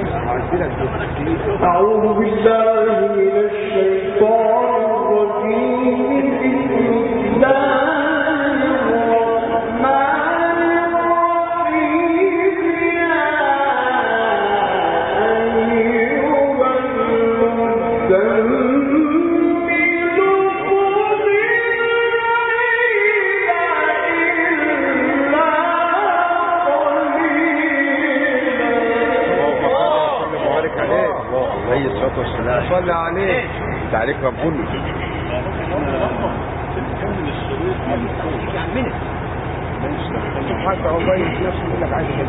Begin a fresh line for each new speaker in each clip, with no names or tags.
أعوذ بالله من الشيطان الرجيم بسم الله الرحمن الرحيم يا أيها المزمل قم الليل إلا قليلا
بارك عليك عليه الصلاه والسلام صلى عليه انت عليك ربنا حتى والله نفسه يقول لك عايز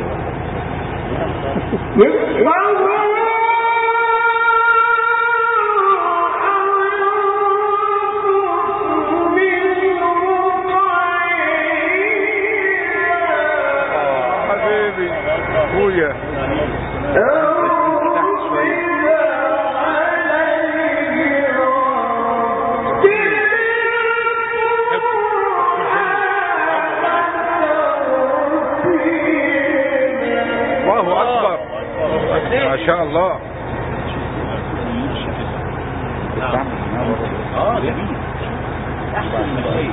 حبيبي اخويا الله اكبر ما شاء الله
اه جميل احسن من العيش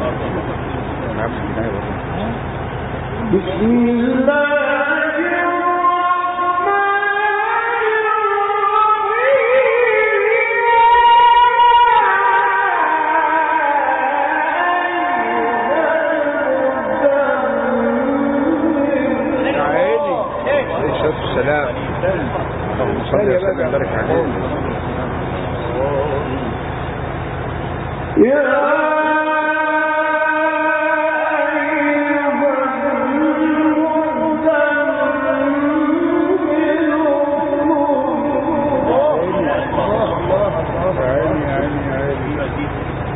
بسم الله
يا عيني عليه الصلاه والسلام اللهم صل وسلم وبارك عليه الله يا عيني يا عيني يا عيني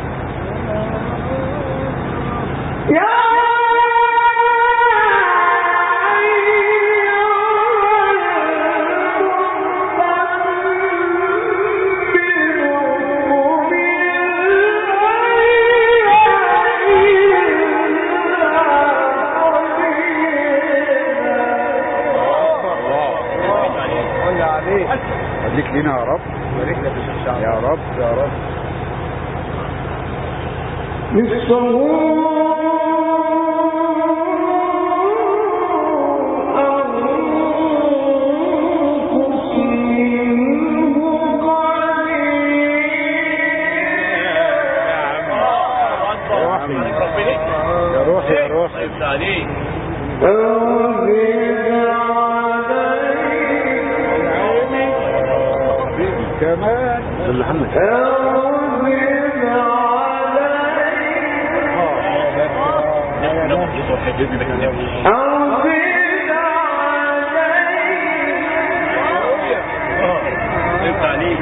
صل عليه خليك لنا يا رب بارك لك يا رب يا رب يا روحي يا روحي
يفتح عليك
كمان
محمد يفتح عليك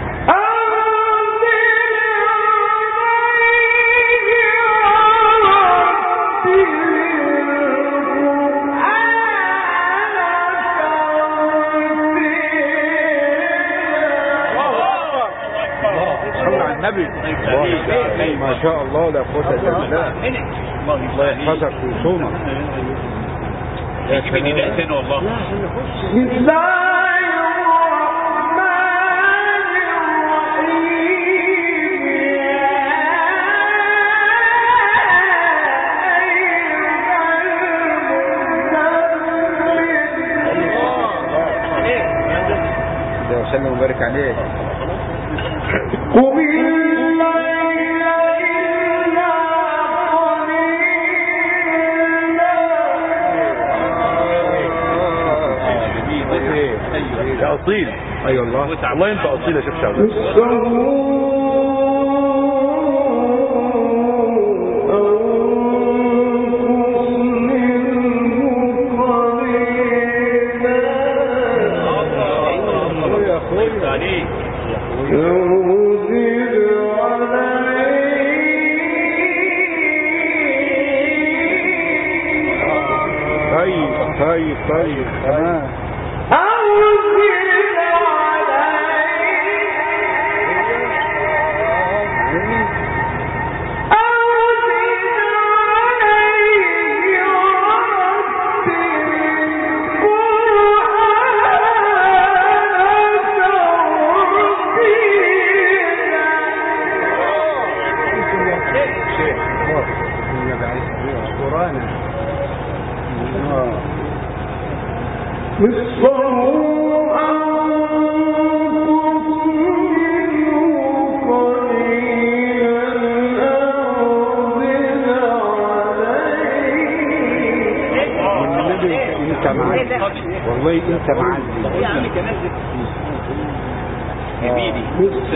صل على النبي ما شاء الله لا قوة الا بالله الله يحفظك ويصونك يا
يجي من
سلام
تاني والله
بسم الله الرحمن
ده وسلم وبارك عليه
قم الليل إلا قليلا
يا اصيل اي والله والله انت اصيل يا شيخ شعبان يا اخويا
يفتح عليك
طيب طيب طيب تمام
Oh
والنبي انت معلم والله انت معلم
يا عم كمان جميلي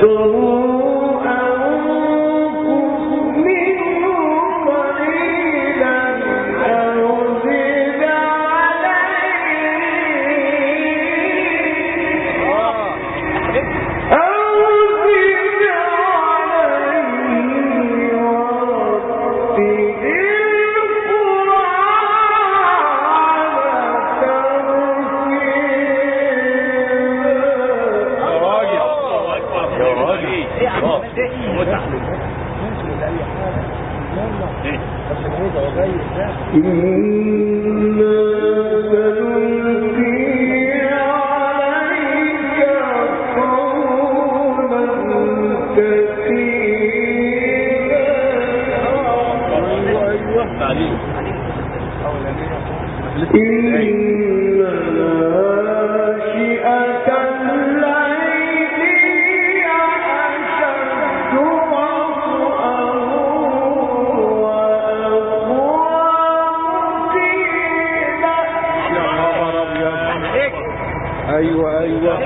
يا راجل
الله اكبر يا راجل يا عم متعه إيه؟
ايوه ايوه
تعليم
يا خبر ابيض ايوه ايوه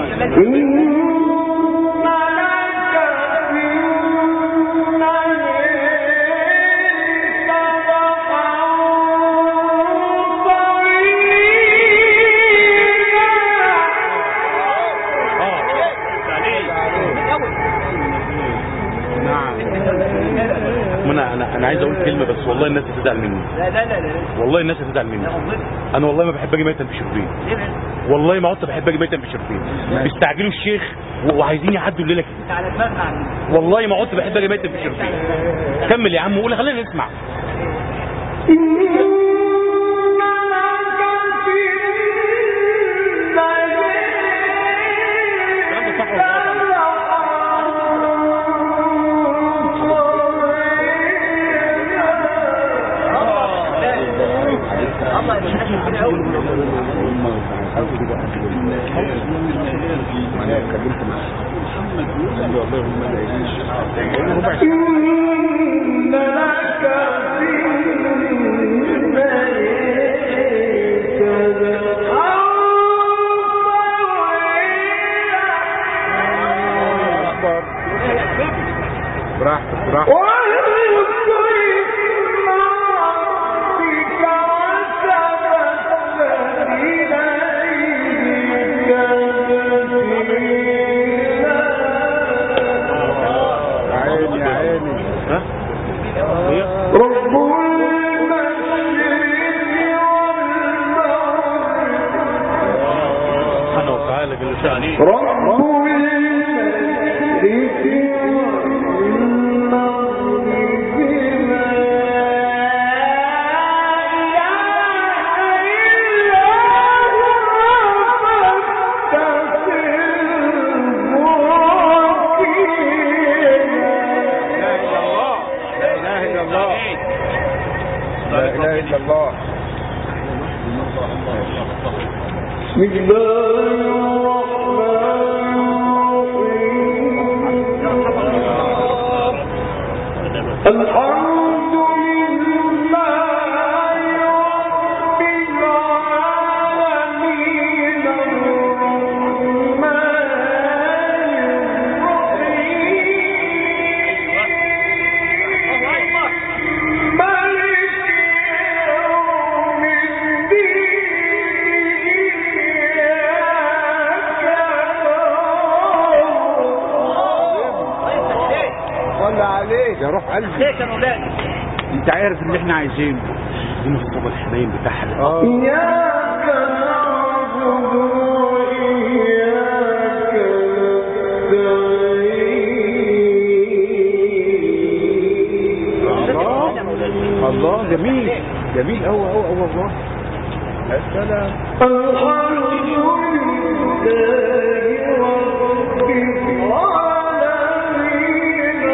نعم
منى انا انا عايز اقول كلمه بس والله الناس هتزعل مني
لا لا لا لا
والله الناس هتزعل مني انا والله ما بحب اجي ميتا بشربين والله ما عدت بحب اجي ميتا بشربين بيستعجلوا الشيخ و- وعايزين يعدوا الليله كده
على دماغنا
والله ما عدت بحب اجي ميتا بشربين كمل يا عم وقول خلينا نسمع الكلام ده صح ولا غلط؟
الله يبارك فيك قوي
انا اتكلمت معاه والله هم ما لاقيش ربع اكبر براحتك براحتك عيني يا عيني
ها هي سبحانه وتعالى جل شانه
لا اله الا الله لا اله الا الله لا اله الا الله
الحمد لله رب العالمين الرحمن الرحيم مالك يوم الدين
صلى عليك يا روح قلبي
ليك يا مولانا
انت عارف اللي احنا عايزينه
عايزين الصبر الحنين بتاعها ده.
اه
إياك نعبد وإياك نستعين
الله جميل جميل قوي قوي قوي والله يا سلام
الحمد لله رب العالمين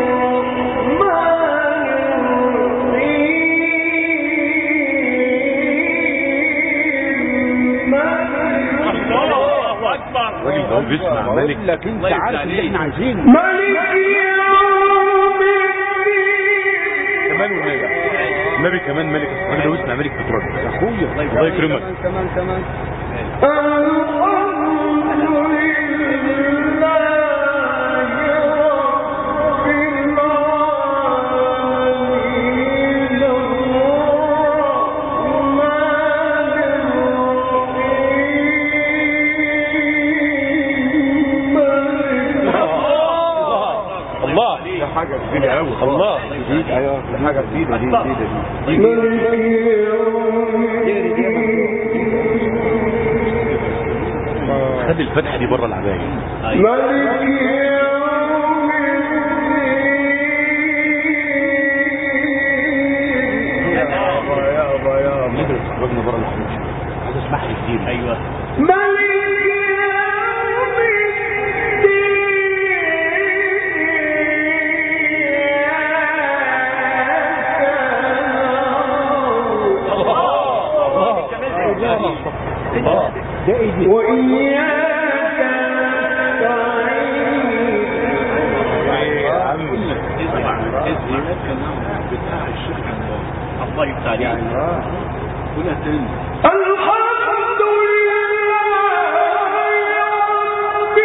الرحمن الرحيم مالك
الراجل ده هو بيسمع ملك
بقول لك انت عارف اللي احنا عايزينه
ملك يوم الدين
كمان والنبي النبي كمان ملك الراجل ده اسمه ملك بترول
اخويا
الله يكرمك
كمان كمان
الحمد لله رب العالمين الرحمن الرحيم
الله
ده حاجه جديده قوي
الله
جديد ايوه ده حاجه جديده دي جديده دي
ملك يوم
خد الفتحه دي بره العبايه
ملك يوم الدين
يابا يابا يابا
ندرس خرجنا بره الحوش عايز اسمح لي كتير ايوه
ملك يوم
الله
ده ايه دي
وإياك نستعين
يا عم
الله يفتح عليك
اه
الحمد لله رب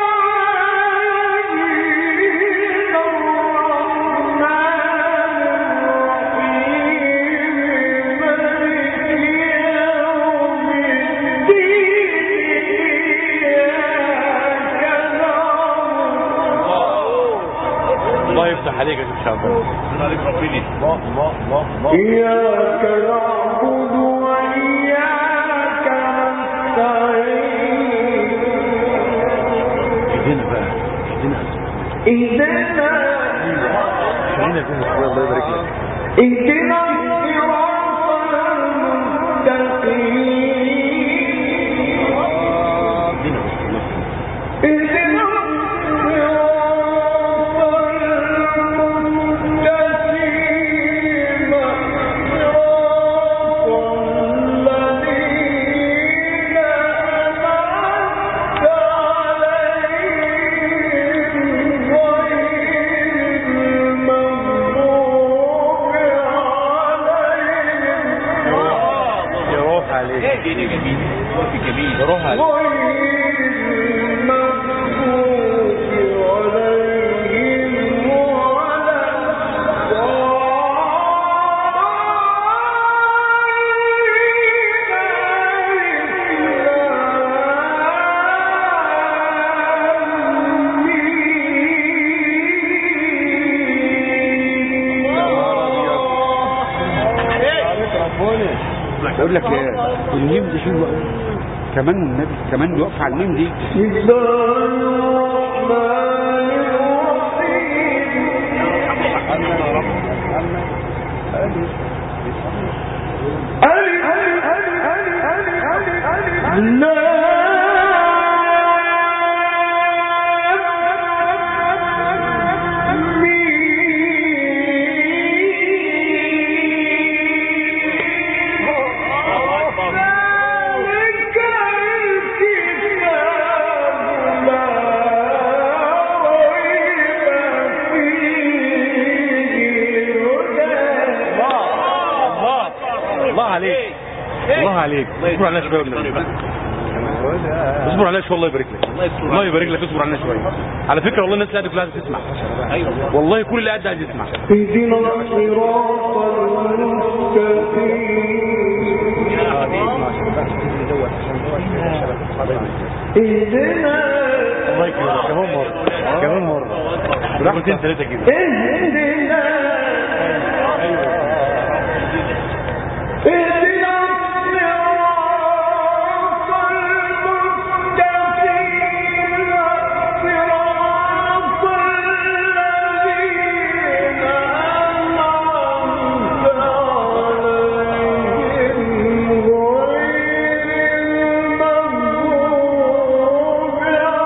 العالمين الرحمن الرحيم مالك يوم الدين إياك نعبد
الله يفتح عليك يا شيخ شعبان
عليك ربنا
الله الله الله الله
إياك نعبد وإياك نستعين
ايدينا بقى ايدينا
اهدنا
خلينا فيها شويه الله يبارك لك
اهدنا الصراط المستقيم
ايدينا بس الله يكرمك.
اهدنا الصراط المستقيم صراط الذين أنعمت عليهم غير المغضوب عليهم
يا روح عليك
دين جميل وقت جميل
يا روح عليك
غير المغضوب عليهم ولا
بقول لك ايه الميم دي حلوه قوي. كمان والنبي كمان بيقف على الميم دي
بسم الله الرحمن الرحيم ألف لام ميم ذلك الكتاب لا ريب فيه هدى
الله الله عليك الله عليك اصبر علينا شويه والنبي. اصبر علينا شويه الله يبارك لك
الله يستر
الله يبارك لك اصبر علينا شويه على فكره والله الناس اللي قاعده كلها عايزه تسمع
ايوه
والله كل اللي قاعد عايز يسمع
اهدنا الصراط المستقيم اهدنا
الله يكرمك كمان مره كمان مره مرتين ثلاثه كده
اهدنا اهدنا الصراط المستقيم صراط الذين أنعمت عليهم غير المغضوب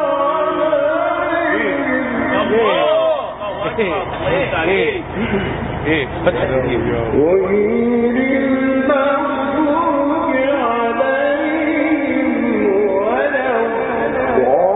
عليهم
ايه ايه فتحه كتير
غير المغضوب عليهم ولا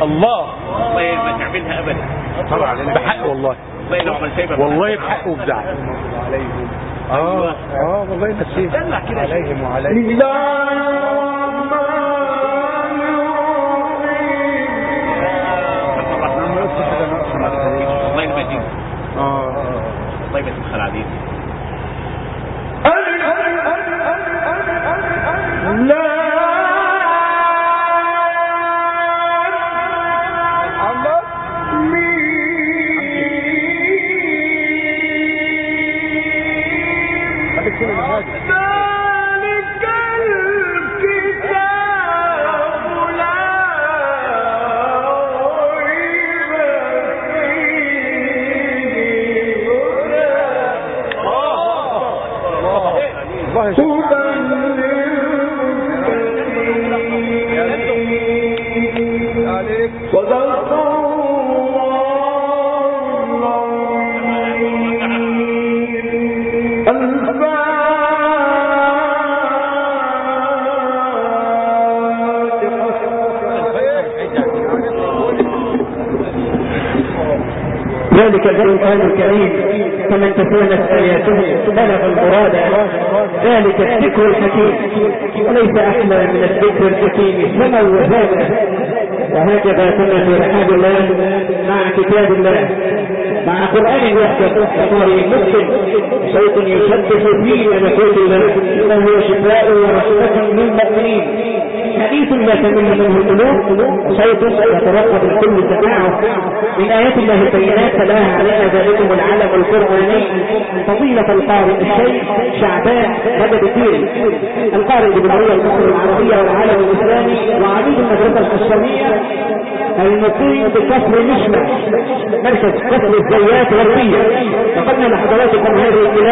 الله
والله ما تعملها ابدا
طبعا
بحق والله
والله لو عملتها يبقى
والله بحق وبزعل
عليهم اه اه والله نسيت
دلع كده
عليهم وعليهم
الله المدين
اه
الله يبارك خلعدين
خليك كده لهادي
ذلك الكتاب لا ريب فيه
الله يشفيك.
هدى للمتقين
عليك
صدق
ذلك القرآن الكريم فمن تكونت آياته بلغ المراد ذلك الذكر الحكيم وليس أحلى من الذكر الحكيم سموا وزادا وهكذا كنا في رحاب الله مع كتاب الله مع قرآن يحدث قارئ مسلم صوت يشبث فيه ملكوت الله انه هو شفاء ورحمة للمؤمنين حديث لا تمل منه القلوب وصوت يترقب الكل سماعه من آيات الله البينات تلاها علينا ذلكم العالم القرآني فضيلة القارئ الشيخ شعبان مدد الدين القارئ بجمهورية مصر العربية والعالم الإسلامي وعميد المدرسة الحسامية المقيم بكفر مشمع مركز كفر الزيات غربية نقلنا لحضراتكم هذه